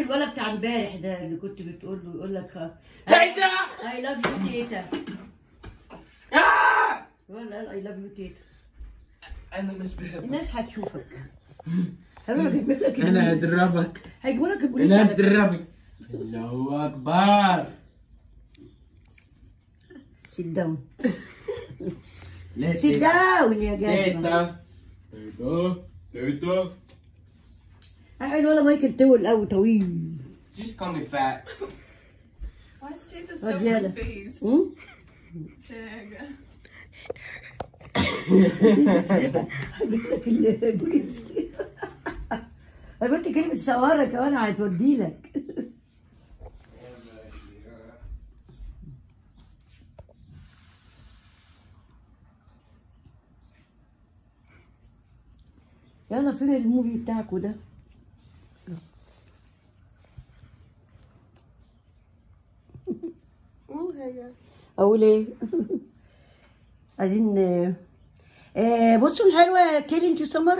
الولد بتاع امبارح ده اللي كنت بتقول له يقول لك تيتا اي لاف يو تيتا آه! ولا قال اي لاف يو تيتا انا مش بحبك الناس هتشوفك هيقولوا لك هيجيبوا لك انا البوليس. هضربك هيجيبوا لك البوليس انا على فكرة. هضربك الله اكبر سيت داون لا سيت داون يا جدع تيتا تيتا تيتا الولد مايكل طول قوي طويل Just call me fat. Why is Tita so Radiela. confused? أم؟ There. هجيب لك البوليس انا قلت كلمة سوارة كمان هتودي لك يلا فين الموفي بتاعكوا ده Oh, hey, اقول ايه عايزين آه، بوسطن حلوه كيلينج يو سمر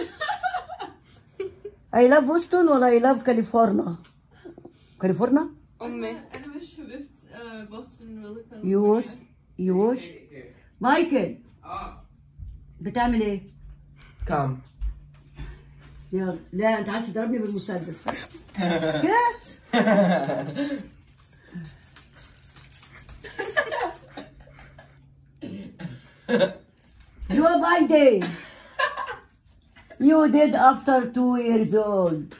اي لاف بوسطن ولا اي لاف كاليفورنيا كاليفورنيا أمي أنا مش شفت آه، بوسطن ولا كاليفورنيا. يوش يوش مايكل اه بتعمل ايه كم يلا لا انت عايز تضربني بالمسدس كده You are Biden. You did after two years old.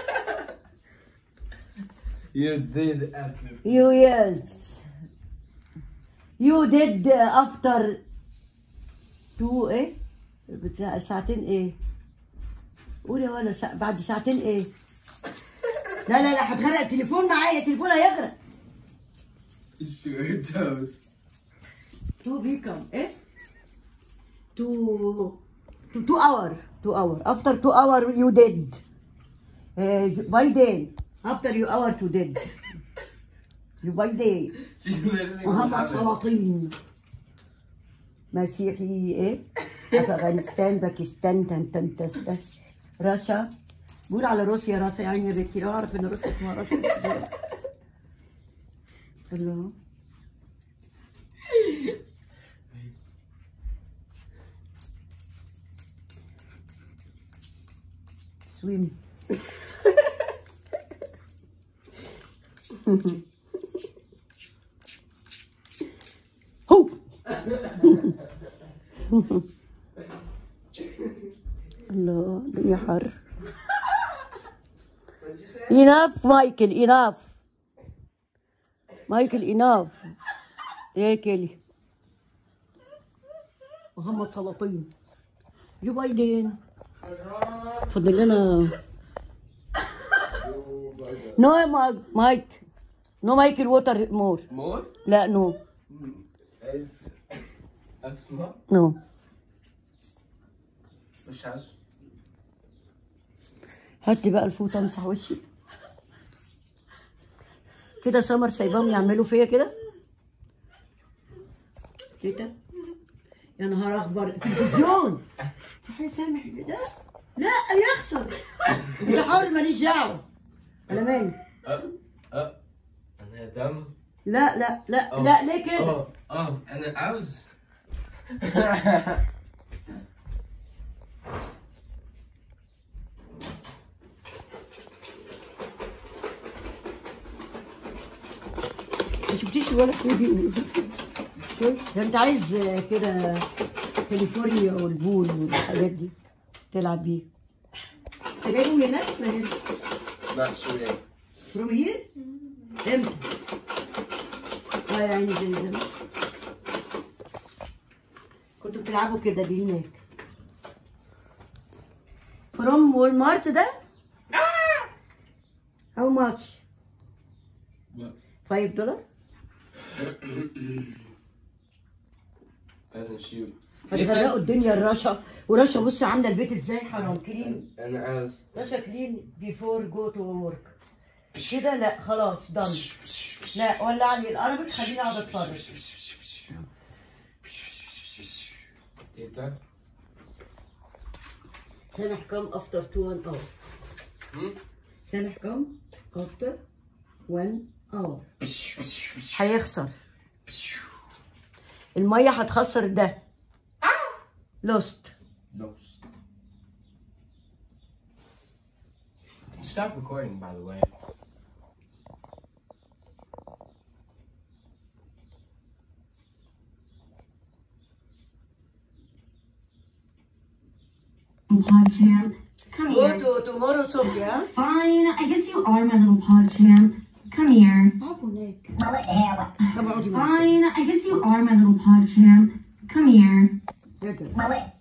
You did after. You yes. You did uh, after two ايه؟ بتاع ساعتين ايه؟ قول يا ولا سا... بعد ساعتين ايه؟ لا لا لا هتغرق التليفون معايا التليفون هيغرق. Sure toes. To become ايه؟ To to two hour two hour after two hour you did. Uh, by day after you hour to did. You by day. She's literally محمد Muhammad. سلاطين مسيحي ايه افغانستان باكستان تن تن تس تس رشا بقول على روسيا رشا يعني يا بنتي لو اعرف ان روسيا اسمها رشا الله سويم هو الله الدنيا حر إناف مايكل إناف مايكل إناف يا كيلي محمد سلاطين جو بايدن فضل لنا نو ما- مايك نو مايكل ووتر مور More? لا نو As اسمع نو مش عايز هات لي بقى الفوطه امسح وشي كده سمر سايباهم يعملوا فيا كده كده يا نهار اخبر تلفزيون صحيح سامح لا لا يخسر انت حر ماليش دعوه انا مالي اه اه انا دم لا لا لا أه. لا ليه كده اه اه انا عاوز ما شفتيش ولا فيديو ده انت عايز كده كاليفورنيا والبول والحاجات دي تلعب بيه انت جايبهم هناك ولا هنا؟ لا شوية فروم هير؟ امتى؟ اه يا عيني زي زمان كنتوا بتلعبوا كده دي هناك فروم وول مارت ده؟ هاو ماتش؟ 5 دولار؟ لازم shoot هتغرقوا الدنيا الرشا ورشا بص عامله البيت ازاي حرام كلين انا عاوز رشا كلين بيفور جو تو ورك كده لا خلاص دن لا ولع لي الارابيك خليني اقعد اتفرج تيتا سامح كم افتر تو 1 اور هم؟ سامح كم after one hour هيخسر المية هتخسر ده lost Nose. Stop recording, by the way. pod champ. Come go here. to tomorrow Sophia Fine, I guess you are my little pod champ. Come here. اقعد هناك طب اقعدي مع Fine, I guess you are my little pod champ. Come here. الست.